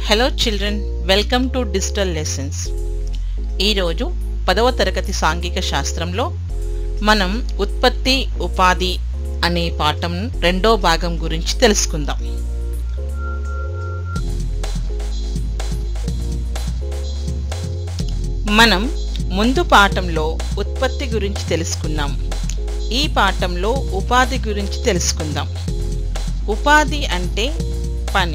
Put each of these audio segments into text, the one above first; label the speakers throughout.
Speaker 1: hello children welcome to digital lessons ఈరోజు పదవ తరగతి సాంఘిక శాస్త్రంలో మనం ఉత్పత్తి ఉపాధి అనే పాఠం రెండో భాగం గురించి తెలుసుకుందాం మనం ముందు పాఠంలో ఉత్పత్తి గురించి తెలుసుకున్నాం ఈ పాఠంలో ఉపాధి గురించి తెలుసుకుందాం ఉపాధి అంటే పని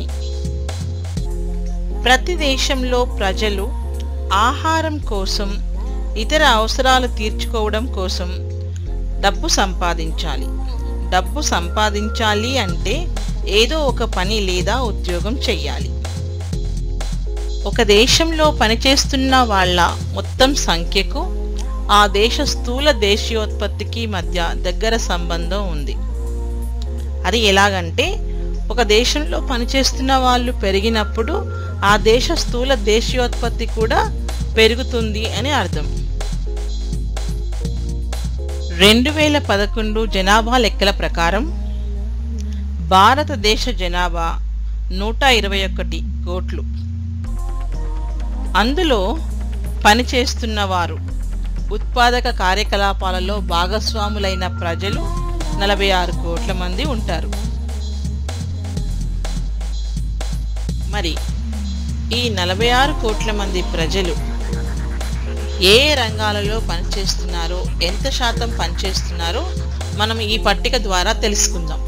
Speaker 1: ప్రతి దేశంలో ప్రజలు ఆహారం కోసం ఇతర అవసరాలు తీర్చుకోవడం కోసం డబ్బు సంపాదించాలి డబ్బు సంపాదించాలి అంటే ఏదో ఒక పని లేదా ఉద్యోగం చెయ్యాలి ఒక దేశంలో పనిచేస్తున్న వాళ్ళ మొత్తం సంఖ్యకు ఆ దేశ స్థూల దేశీయోత్పత్తికి మధ్య దగ్గర సంబంధం ఉంది అది ఎలాగంటే ఒక దేశంలో పనిచేస్తున్న వాళ్ళు పెరిగినప్పుడు ఆ దేశ స్థూల దేశీయోత్పత్తి కూడా పెరుగుతుంది అని అర్థం రెండు వేల పదకొండు జనాభా లెక్కల ప్రకారం భారతదేశ జనాభా నూట ఇరవై ఒకటి కోట్లు అందులో పనిచేస్తున్న వారు ఉత్పాదక కార్యకలాపాలలో భాగస్వాములైన ప్రజలు నలభై ఆరు కోట్ల మంది ఉంటారు మరి ఈ నలభై ఆరు కోట్ల మంది ప్రజలు ఏ ఏ రంగాలలో పనిచేస్తున్నారో ఎంత శాతం పనిచేస్తున్నారో మనం ఈ పట్టిక ద్వారా తెలుసుకుందాం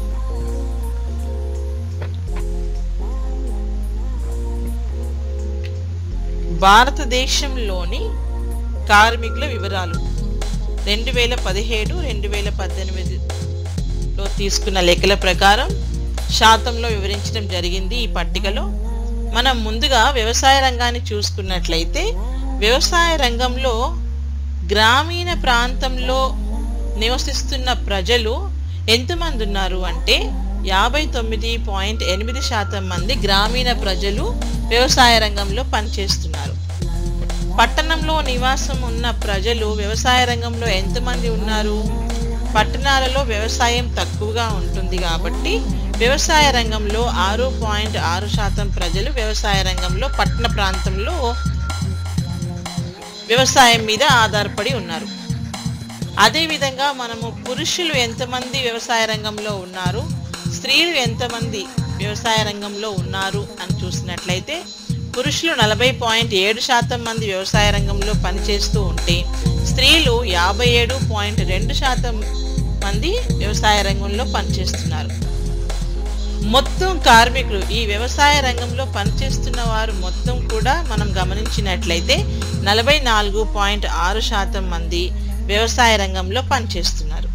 Speaker 1: భారతదేశంలోని కార్మికుల వివరాలు రెండు వేల పదిహేడు రెండు వేల పద్దెనిమిదిలో తీసుకున్న లెక్కల ప్రకారం శాతంలో వివరించడం జరిగింది ఈ పట్టికలో మనం ముందుగా వ్యవసాయ రంగాన్ని చూసుకున్నట్లయితే వ్యవసాయ రంగంలో గ్రామీణ ప్రాంతంలో నివసిస్తున్న ప్రజలు ఎంతమంది ఉన్నారు అంటే యాభై తొమ్మిది పాయింట్ ఎనిమిది శాతం మంది గ్రామీణ ప్రజలు వ్యవసాయ రంగంలో పనిచేస్తున్నారు పట్టణంలో నివాసం ఉన్న ప్రజలు వ్యవసాయ రంగంలో ఎంతమంది ఉన్నారు పట్టణాలలో వ్యవసాయం తక్కువగా ఉంటుంది కాబట్టి వ్యవసాయ రంగంలో ఆరు పాయింట్ ఆరు శాతం ప్రజలు వ్యవసాయ రంగంలో పట్టణ ప్రాంతంలో వ్యవసాయం మీద ఆధారపడి ఉన్నారు అదేవిధంగా మనము పురుషులు ఎంతమంది వ్యవసాయ రంగంలో ఉన్నారు స్త్రీలు ఎంతమంది వ్యవసాయ రంగంలో ఉన్నారు అని చూసినట్లయితే పురుషులు నలభై పాయింట్ ఏడు శాతం మంది వ్యవసాయ రంగంలో పనిచేస్తూ ఉంటే స్త్రీలు యాభై ఏడు పాయింట్ రెండు శాతం మంది వ్యవసాయ రంగంలో పనిచేస్తున్నారు మొత్తం కార్మికులు ఈ వ్యవసాయ రంగంలో పనిచేస్తున్న వారు మొత్తం కూడా మనం గమనించినట్లయితే నలభై నాలుగు పాయింట్ ఆరు శాతం మంది వ్యవసాయ రంగంలో పనిచేస్తున్నారు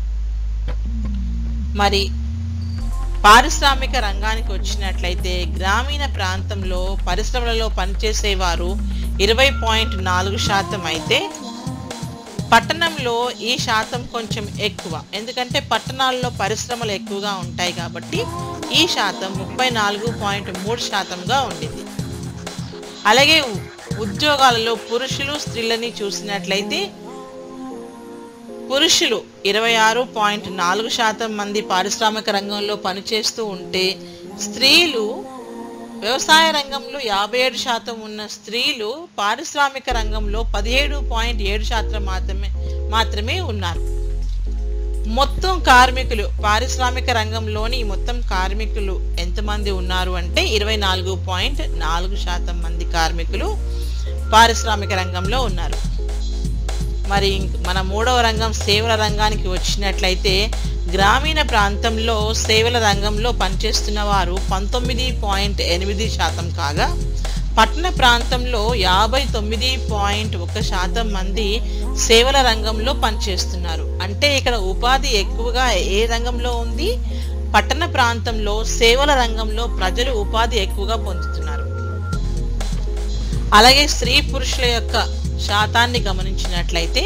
Speaker 1: మరి పారిశ్రామిక రంగానికి వచ్చినట్లయితే గ్రామీణ ప్రాంతంలో పరిశ్రమలలో పనిచేసేవారు ఇరవై పాయింట్ నాలుగు శాతం అయితే పట్టణంలో ఈ శాతం కొంచెం ఎక్కువ ఎందుకంటే పట్టణాల్లో పరిశ్రమలు ఎక్కువగా ఉంటాయి కాబట్టి ఈ శాతం ముప్పై నాలుగు పాయింట్ మూడు శాతంగా ఉండింది అలాగే ఉద్యోగాలలో పురుషులు స్త్రీలని చూసినట్లయితే పురుషులు ఇరవై ఆరు పాయింట్ నాలుగు శాతం మంది పారిశ్రామిక రంగంలో పనిచేస్తూ ఉంటే స్త్రీలు వ్యవసాయ రంగంలో యాభై ఏడు శాతం ఉన్న స్త్రీలు పారిశ్రామిక రంగంలో పదిహేడు పాయింట్ ఏడు శాతం మాత్రమే మాత్రమే ఉన్నారు మొత్తం కార్మికులు పారిశ్రామిక రంగంలోని మొత్తం కార్మికులు ఎంతమంది ఉన్నారు అంటే ఇరవై నాలుగు పాయింట్ నాలుగు శాతం మంది కార్మికులు పారిశ్రామిక రంగంలో ఉన్నారు మరి మన మూడవ రంగం సేవల రంగానికి వచ్చినట్లయితే గ్రామీణ ప్రాంతంలో సేవల రంగంలో పనిచేస్తున్న వారు పంతొమ్మిది పాయింట్ ఎనిమిది శాతం కాగా పట్టణ ప్రాంతంలో యాభై తొమ్మిది పాయింట్ ఒక శాతం మంది సేవల రంగంలో పనిచేస్తున్నారు అంటే ఇక్కడ ఉపాధి ఎక్కువగా ఏ రంగంలో ఉంది పట్టణ ప్రాంతంలో సేవల రంగంలో ప్రజలు ఉపాధి ఎక్కువగా పొందుతున్నారు అలాగే స్త్రీ పురుషుల యొక్క శాతాన్ని గమనించినట్లయితే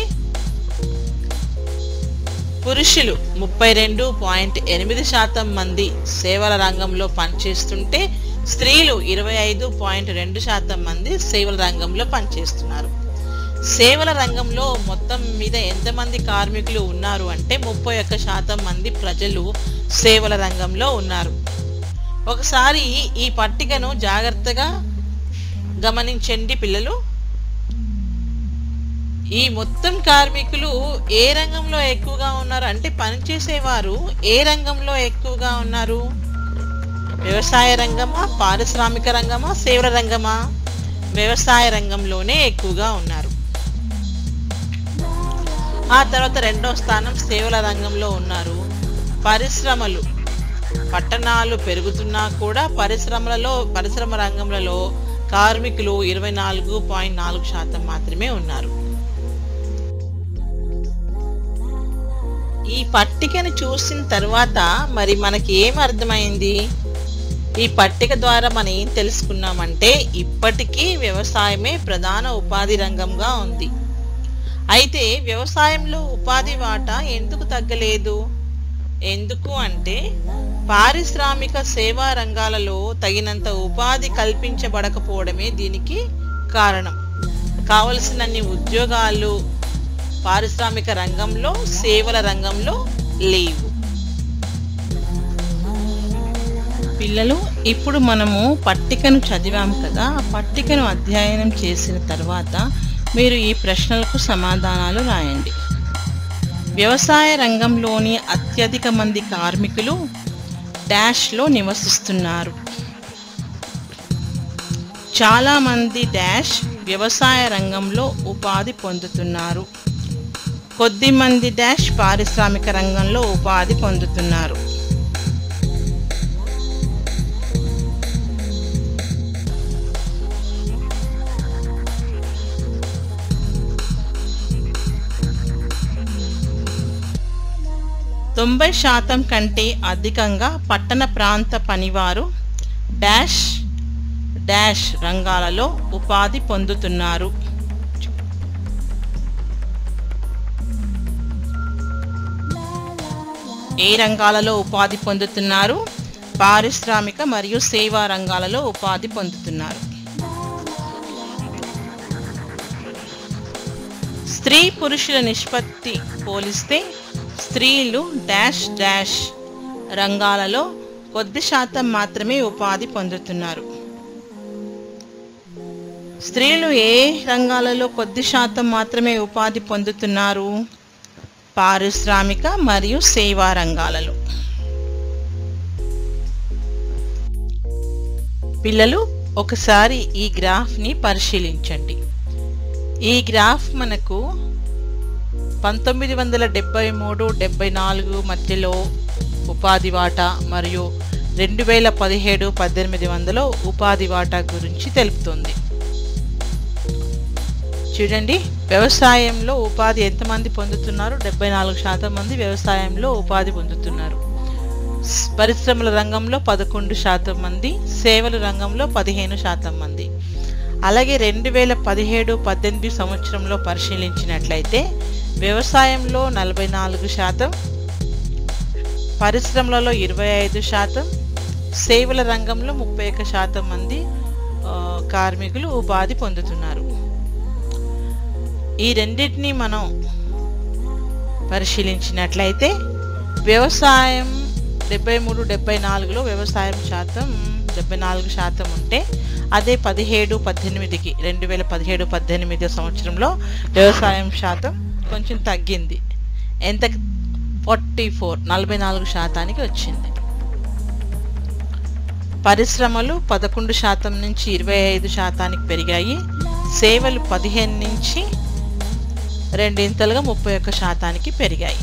Speaker 1: పురుషులు ముప్పై రెండు పాయింట్ ఎనిమిది శాతం మంది సేవల రంగంలో పనిచేస్తుంటే స్త్రీలు ఇరవై ఐదు పాయింట్ రెండు శాతం మంది సేవల రంగంలో పనిచేస్తున్నారు సేవల రంగంలో మొత్తం మీద ఎంతమంది కార్మికులు ఉన్నారు అంటే ముప్పై ఒక్క శాతం మంది ప్రజలు సేవల రంగంలో ఉన్నారు ఒకసారి ఈ పట్టికను జాగ్రత్తగా గమనించండి పిల్లలు ఈ మొత్తం కార్మికులు ఏ రంగంలో ఎక్కువగా ఉన్నారు అంటే పనిచేసేవారు ఏ రంగంలో ఎక్కువగా ఉన్నారు వ్యవసాయ రంగమా పారిశ్రామిక రంగమా సేవల రంగమా వ్యవసాయ రంగంలోనే ఎక్కువగా ఉన్నారు ఆ తర్వాత రెండో స్థానం సేవల రంగంలో ఉన్నారు పరిశ్రమలు పట్టణాలు పెరుగుతున్నా కూడా పరిశ్రమలలో పరిశ్రమ రంగంలో కార్మికులు ఇరవై నాలుగు పాయింట్ నాలుగు శాతం మాత్రమే ఉన్నారు ఈ పట్టికను చూసిన తర్వాత మరి మనకి ఏం అర్థమైంది ఈ పట్టిక ద్వారా మనం ఏం తెలుసుకున్నామంటే ఇప్పటికీ వ్యవసాయమే ప్రధాన ఉపాధి రంగంగా ఉంది అయితే వ్యవసాయంలో ఉపాధి వాటా ఎందుకు తగ్గలేదు ఎందుకు అంటే పారిశ్రామిక సేవా రంగాలలో తగినంత ఉపాధి కల్పించబడకపోవడమే దీనికి కారణం కావలసినన్ని ఉద్యోగాలు పారిశ్రామిక రంగంలో సేవల రంగంలో లేవు పిల్లలు ఇప్పుడు మనము పట్టికను చదివాం కదా ఆ పట్టికను అధ్యయనం చేసిన తర్వాత మీరు ఈ ప్రశ్నలకు సమాధానాలు రాయండి వ్యవసాయ రంగంలోని అత్యధిక మంది కార్మికులు డాష్లో నివసిస్తున్నారు చాలామంది డాష్ వ్యవసాయ రంగంలో ఉపాధి పొందుతున్నారు కొద్ది మంది డాష్ పారిశ్రామిక రంగంలో ఉపాధి పొందుతున్నారు తొంభై శాతం కంటే అధికంగా పట్టణ ప్రాంత పనివారు డాష్ డాష్ రంగాలలో ఉపాధి పొందుతున్నారు ఏ రంగాలలో ఉపాధి పొందుతున్నారు పారిశ్రామిక మరియు సేవా రంగాలలో ఉపాధి పొందుతున్నారు స్త్రీ పురుషుల నిష్పత్తి పోలిస్తే స్త్రీలు డాష్ డాష్ రంగాలలో కొద్ది శాతం మాత్రమే ఉపాధి పొందుతున్నారు స్త్రీలు ఏ రంగాలలో కొద్ది శాతం మాత్రమే ఉపాధి పొందుతున్నారు పారిశ్రామిక మరియు సేవా రంగాలలో పిల్లలు ఒకసారి ఈ గ్రాఫ్ని పరిశీలించండి ఈ గ్రాఫ్ మనకు పంతొమ్మిది వందల డెబ్బై మూడు డెబ్బై నాలుగు మధ్యలో ఉపాధి వాటా మరియు రెండు వేల పదిహేడు పద్దెనిమిది వందలో ఉపాధి వాటా గురించి తెలుపుతుంది చూడండి వ్యవసాయంలో ఉపాధి ఎంతమంది పొందుతున్నారు డెబ్బై నాలుగు శాతం మంది వ్యవసాయంలో ఉపాధి పొందుతున్నారు స్- పరిశ్రమల రంగంలో పదకొండు శాతం మంది సేవల రంగంలో పదిహేను శాతం మంది అలాగే రెండు వేల పదిహేడు పద్దెనిమిది సంవత్సరంలో పరిశీలించినట్లయితే వ్యవసాయంలో నలభై నాలుగు శాతం పరిశ్రమలలో ఇరవై ఐదు శాతం సేవల రంగంలో ముప్పై ఒక్క శాతం మంది ఆ, కార్మికులు ఉపాధి పొందుతున్నారు ఈ రెండింటిని మనం పరిశీలించినట్లయితే వ్యవసాయం డెబ్బై మూడు డెబ్బై నాలుగులో వ్యవసాయం శాతం డెబ్బై నాలుగు శాతం ఉంటే అదే పదిహేడు పద్దెనిమిదికి రెండు వేల పదిహేడు పద్దెనిమిది సంవత్సరంలో వ్యవసాయం శాతం కొంచెం తగ్గింది ఎంత ఫార్టీ ఫోర్ నలభై నాలుగు శాతానికి వచ్చింది పరిశ్రమలు పదకొండు శాతం నుంచి ఇరవై ఐదు శాతానికి పెరిగాయి సేవలు పదిహేను నుంచి రెండింతలుగా ముప్పై ఒక్క శాతానికి పెరిగాయి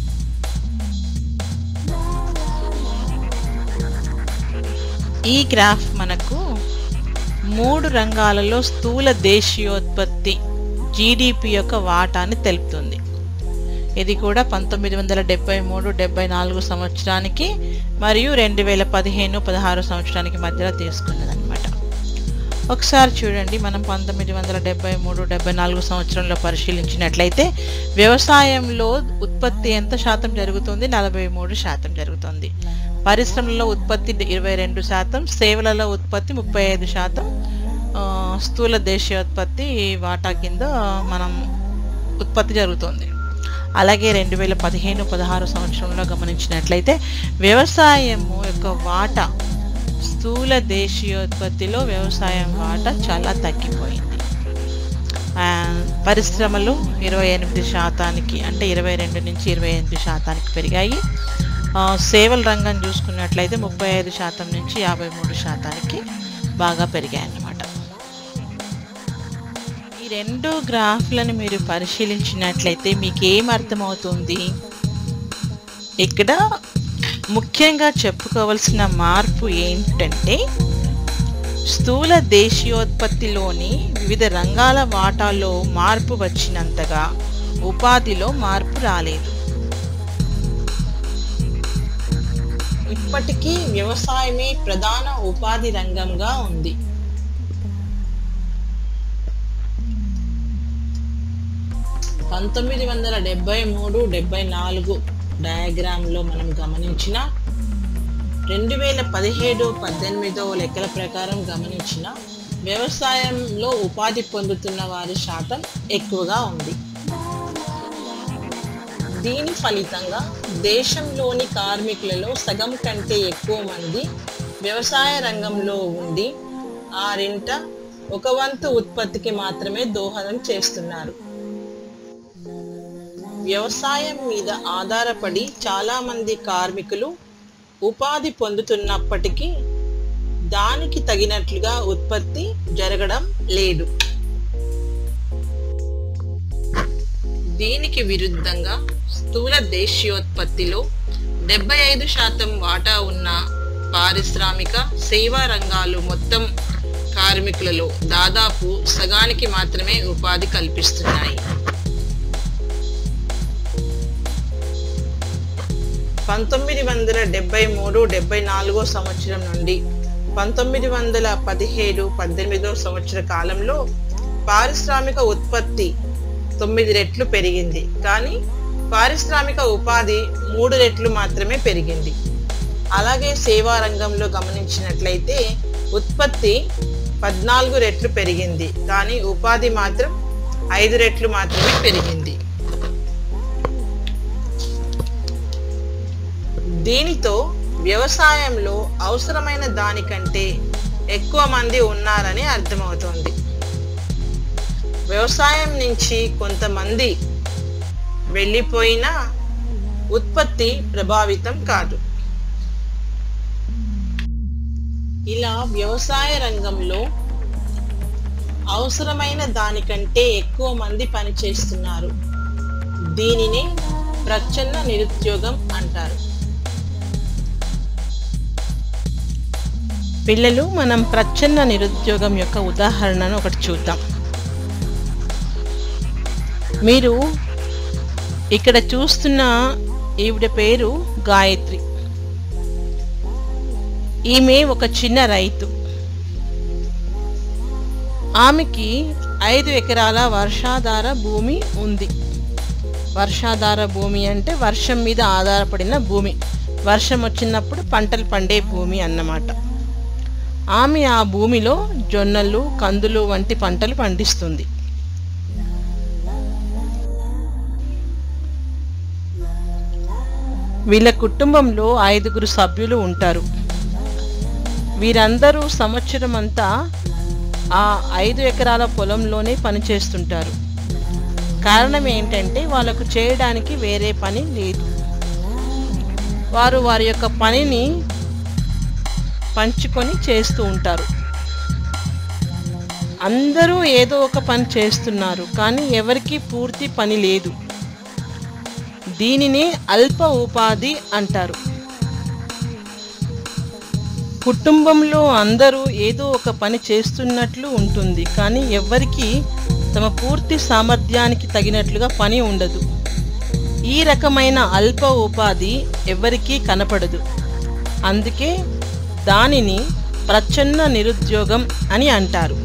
Speaker 1: ఈ గ్రాఫ్ మనకు మూడు రంగాలలో స్థూల దేశీయోత్పత్తి జీడిపి యొక్క వాటాని తెలుపుతుంది ఇది కూడా పంతొమ్మిది వందల డెబ్బై మూడు డెబ్బై నాలుగు సంవత్సరానికి మరియు రెండు వేల పదిహేను పదహారు సంవత్సరానికి మధ్యలో తీసుకున్నదన్నమాట ఒకసారి చూడండి మనం పంతొమ్మిది వందల డెబ్బై మూడు డెబ్బై నాలుగు సంవత్సరంలో పరిశీలించినట్లయితే వ్యవసాయంలో ఉత్పత్తి ఎంత శాతం జరుగుతుంది నలభై మూడు శాతం జరుగుతుంది పరిశ్రమలలో ఉత్పత్తి ఇరవై రెండు శాతం సేవలలో ఉత్పత్తి ముప్పై ఐదు శాతం ఆ, స్థూల దేశీయోత్పత్తి వాటా కింద మనం ఉత్పత్తి జరుగుతుంది అలాగే రెండు వేల పదిహేను పదహారు సంవత్సరంలో గమనించినట్లయితే వ్యవసాయము యొక్క వాటా స్థూల దేశీయోత్పత్తిలో వ్యవసాయం వాటా చాలా తగ్గిపోయింది ఆ, పరిశ్రమలు ఇరవై ఎనిమిది శాతానికి అంటే ఇరవై రెండు నుంచి ఇరవై ఎనిమిది శాతానికి పెరిగాయి ఆ, సేవల రంగం చూసుకున్నట్లయితే ముప్పై ఐదు శాతం నుంచి యాభై మూడు శాతానికి బాగా పెరిగాయి అన్నమాట ఈ రెండు గ్రాఫ్లను మీరు పరిశీలించినట్లయితే మీకు ఏం అర్థమవుతుంది ఇక్కడ ముఖ్యంగా చెప్పుకోవాల్సిన మార్పు ఏంటంటే స్థూల దేశీయోత్పత్తిలోని వివిధ రంగాల వాటాలో మార్పు వచ్చినంతగా ఉపాధిలో మార్పు రాలేదు ఇప్పటికీ వ్యవసాయమే ప్రధాన ఉపాధి రంగంగా ఉంది పంతొమ్మిది వందల డెబ్బై మూడు డెబ్బై నాలుగు డయాగ్రామ్లో మనం గమనించిన రెండు వేల పదిహేడు పద్దెనిమిదో లెక్కల ప్రకారం గమనించిన వ్యవసాయంలో ఉపాధి పొందుతున్న వారి శాతం ఎక్కువగా ఉంది దీని ఫలితంగా దేశంలోని కార్మికులలో సగం కంటే ఎక్కువ మంది వ్యవసాయ రంగంలో ఉండి ఆరింట ఒక వంతు ఉత్పత్తికి మాత్రమే దోహదం చేస్తున్నారు వ్యవసాయం మీద ఆధారపడి చాలా మంది కార్మికులు ఉపాధి పొందుతున్నప్పటికీ దానికి తగినట్లుగా ఉత్పత్తి జరగడం లేదు దీనికి విరుద్ధంగా స్థూల దేశీయోత్పత్తిలో డెబ్బై ఐదు శాతం వాటా ఉన్న పారిశ్రామిక సేవా రంగాలు మొత్తం కార్మికులలో దాదాపు సగానికి మాత్రమే ఉపాధి కల్పిస్తున్నాయి పంతొమ్మిది వందల డెబ్బై మూడు డెబ్బై నాలుగో సంవత్సరం నుండి పంతొమ్మిది వందల పదిహేడు పద్దెనిమిదో సంవత్సర కాలంలో పారిశ్రామిక ఉత్పత్తి తొమ్మిది రెట్లు పెరిగింది కానీ పారిశ్రామిక ఉపాధి మూడు రెట్లు మాత్రమే పెరిగింది అలాగే సేవా రంగంలో గమనించినట్లయితే ఉత్పత్తి పద్నాలుగు రెట్లు పెరిగింది కానీ ఉపాధి మాత్రం ఐదు రెట్లు మాత్రమే పెరిగింది దీనితో వ్యవసాయంలో అవసరమైన దానికంటే ఎక్కువ మంది ఉన్నారని అర్థమవుతోంది వ్యవసాయం నుంచి కొంతమంది వెళ్ళిపోయినా ఉత్పత్తి ప్రభావితం కాదు ఇలా వ్యవసాయ రంగంలో అవసరమైన దానికంటే ఎక్కువ మంది పనిచేస్తున్నారు దీనినే ప్రచ్ఛన్న నిరుద్యోగం అంటారు పిల్లలు మనం ప్రచ్ఛన్న నిరుద్యోగం యొక్క ఉదాహరణను ఒకటి చూద్దాం మీరు ఇక్కడ చూస్తున్న ఈవిడ పేరు గాయత్రి ఈమె ఒక చిన్న రైతు ఆమెకి ఐదు ఎకరాల వర్షాధార భూమి ఉంది వర్షాధార భూమి అంటే వర్షం మీద ఆధారపడిన భూమి వర్షం వచ్చినప్పుడు పంటలు పండే భూమి అన్నమాట ఆమె ఆ భూమిలో జొన్నలు కందులు వంటి పంటలు పండిస్తుంది వీళ్ళ కుటుంబంలో ఐదుగురు సభ్యులు ఉంటారు వీరందరూ సంవత్సరం అంతా ఆ ఐదు ఎకరాల పొలంలోనే పనిచేస్తుంటారు కారణం ఏంటంటే వాళ్ళకు చేయడానికి వేరే పని లేదు వారు వారి యొక్క పనిని పంచుకొని చేస్తూ ఉంటారు అందరూ ఏదో ఒక పని చేస్తున్నారు కానీ ఎవరికీ పూర్తి పని లేదు దీనిని అల్ప ఉపాధి అంటారు కుటుంబంలో అందరూ ఏదో ఒక పని చేస్తున్నట్లు ఉంటుంది కానీ ఎవ్వరికీ తమ పూర్తి సామర్థ్యానికి తగినట్లుగా పని ఉండదు ఈ రకమైన అల్ప ఉపాధి ఎవరికీ కనపడదు అందుకే దానిని ప్రచ్ఛన్న నిరుద్యోగం అని అంటారు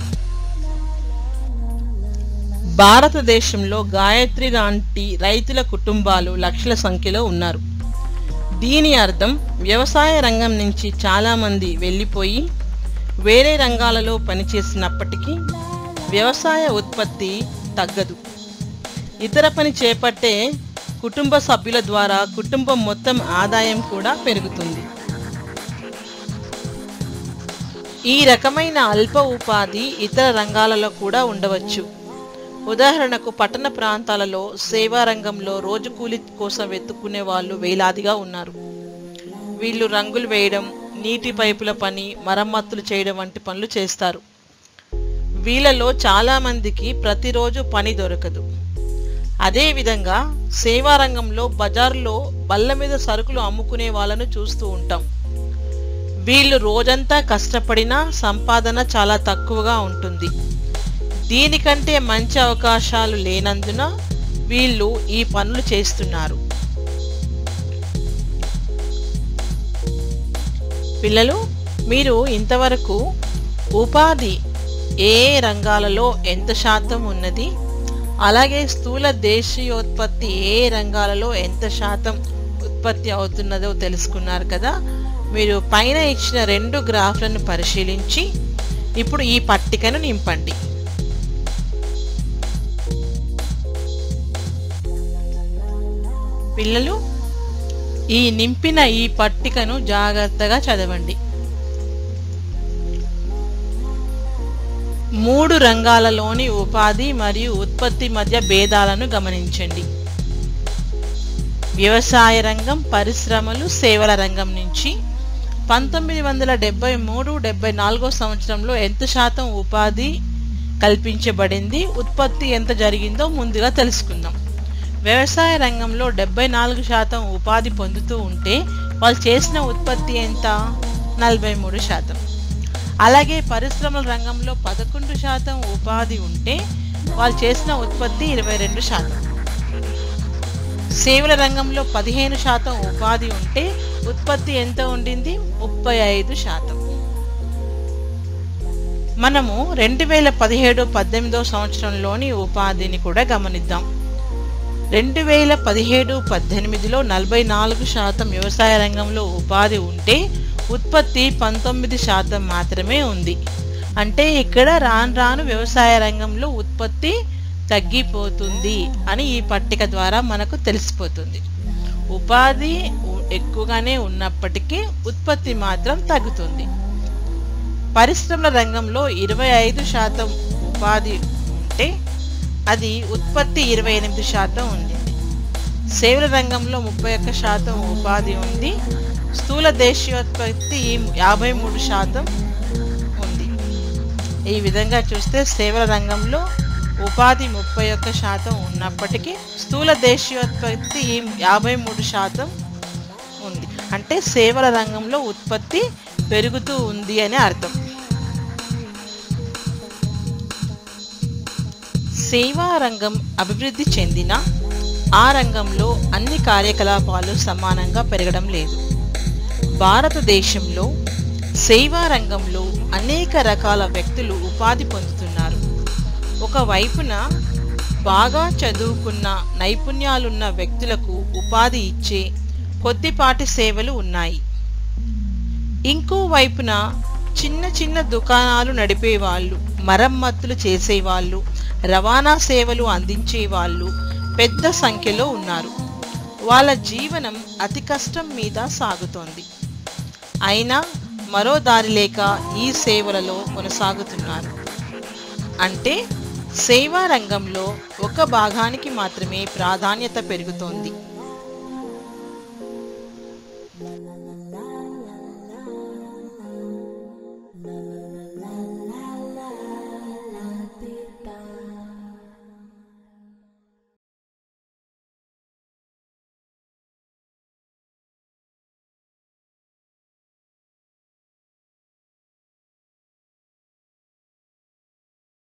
Speaker 1: భారతదేశంలో గాయత్రి లాంటి రైతుల కుటుంబాలు లక్షల సంఖ్యలో ఉన్నారు దీని అర్థం వ్యవసాయ రంగం నుంచి చాలామంది వెళ్ళిపోయి వేరే రంగాలలో పనిచేసినప్పటికీ వ్యవసాయ ఉత్పత్తి తగ్గదు ఇతర పని చేపట్టే కుటుంబ సభ్యుల ద్వారా కుటుంబం మొత్తం ఆదాయం కూడా పెరుగుతుంది ఈ రకమైన అల్ప ఉపాధి ఇతర రంగాలలో కూడా ఉండవచ్చు ఉదాహరణకు పట్టణ ప్రాంతాలలో సేవా రంగంలో రోజు కూలి కోసం వెతుక్కునే వాళ్ళు వేలాదిగా ఉన్నారు వీళ్ళు రంగులు వేయడం నీటి పైపుల పని మరమ్మతులు చేయడం వంటి పనులు చేస్తారు వీళ్ళలో చాలా మందికి ప్రతిరోజు పని దొరకదు అదేవిధంగా సేవా రంగంలో బజార్లో బల్ల మీద సరుకులు అమ్ముకునే వాళ్ళను చూస్తూ ఉంటాం వీళ్ళు రోజంతా కష్టపడినా సంపాదన చాలా తక్కువగా ఉంటుంది దీనికంటే మంచి అవకాశాలు లేనందున వీళ్ళు ఈ పనులు చేస్తున్నారు పిల్లలు మీరు ఇంతవరకు ఉపాధి ఏ రంగాలలో ఎంత శాతం ఉన్నది అలాగే స్థూల దేశీయోత్పత్తి ఏ రంగాలలో ఎంత శాతం ఉత్పత్తి అవుతున్నదో తెలుసుకున్నారు కదా మీరు పైన ఇచ్చిన రెండు గ్రాఫ్లను పరిశీలించి ఇప్పుడు ఈ పట్టికను నింపండి పిల్లలు ఈ నింపిన ఈ పట్టికను జాగ్రత్తగా చదవండి మూడు రంగాలలోని ఉపాధి మరియు ఉత్పత్తి మధ్య భేదాలను గమనించండి వ్యవసాయ రంగం పరిశ్రమలు సేవల రంగం నుంచి పంతొమ్మిది వందల డెబ్బై మూడు డెబ్బై నాలుగో సంవత్సరంలో ఎంత శాతం ఉపాధి కల్పించబడింది ఉత్పత్తి ఎంత జరిగిందో ముందుగా తెలుసుకుందాం వ్యవసాయ రంగంలో డెబ్బై నాలుగు శాతం ఉపాధి పొందుతూ ఉంటే వాళ్ళు చేసిన ఉత్పత్తి ఎంత నలభై మూడు శాతం అలాగే పరిశ్రమల రంగంలో పదకొండు శాతం ఉపాధి ఉంటే వాళ్ళు చేసిన ఉత్పత్తి ఇరవై రెండు శాతం సేవల రంగంలో పదిహేను శాతం ఉపాధి ఉంటే ఉత్పత్తి ఎంత ఉండింది ముప్పై ఐదు శాతం మనము రెండు వేల పదిహేడు పద్దెనిమిదో సంవత్సరంలోని ఉపాధిని కూడా గమనిద్దాం రెండు వేల పదిహేడు పద్దెనిమిదిలో నలభై నాలుగు శాతం వ్యవసాయ రంగంలో ఉపాధి ఉంటే ఉత్పత్తి పంతొమ్మిది శాతం మాత్రమే ఉంది అంటే ఇక్కడ రాను రాను వ్యవసాయ రంగంలో ఉత్పత్తి తగ్గిపోతుంది అని ఈ పట్టిక ద్వారా మనకు తెలిసిపోతుంది ఉపాధి ఉ- ఎక్కువగానే ఉన్నప్పటికీ ఉత్పత్తి మాత్రం తగ్గుతుంది పరిశ్రమల రంగంలో ఇరవై ఐదు శాతం ఉపాధి ఉంటే అది ఉత్పత్తి ఇరవై ఎనిమిది శాతం ఉంది సేవల రంగంలో ముప్పై ఒక్క శాతం ఉపాధి ఉంది స్థూల దేశీయోత్పత్తి యాభై మూడు శాతం ఉంది ఈ విధంగా చూస్తే సేవల రంగంలో ఉపాధి ముప్పై ఒక్క శాతం ఉన్నప్పటికీ స్థూల దేశీయోత్పత్తి యాభై మూడు శాతం ఉంది అంటే సేవల రంగంలో ఉత్పత్తి పెరుగుతూ ఉంది అని అర్థం సేవా రంగం అభివృద్ధి చెందిన ఆ రంగంలో అన్ని కార్యకలాపాలు సమానంగా పెరగడం లేదు భారతదేశంలో సేవా రంగంలో అనేక రకాల వ్యక్తులు ఉపాధి పొందుతున్నారు ఒకవైపున బాగా చదువుకున్న నైపుణ్యాలున్న వ్యక్తులకు ఉపాధి ఇచ్చే కొద్దిపాటి సేవలు ఉన్నాయి ఇంకో వైపున చిన్న చిన్న దుకాణాలు నడిపేవాళ్ళు మరమ్మతులు చేసేవాళ్ళు రవాణా సేవలు అందించేవాళ్ళు పెద్ద సంఖ్యలో ఉన్నారు వాళ్ళ జీవనం అతి కష్టం మీద సాగుతోంది అయినా మరో దారి లేక ఈ సేవలలో కొనసాగుతున్నారు అంటే సేవా రంగంలో ఒక భాగానికి మాత్రమే ప్రాధాన్యత పెరుగుతోంది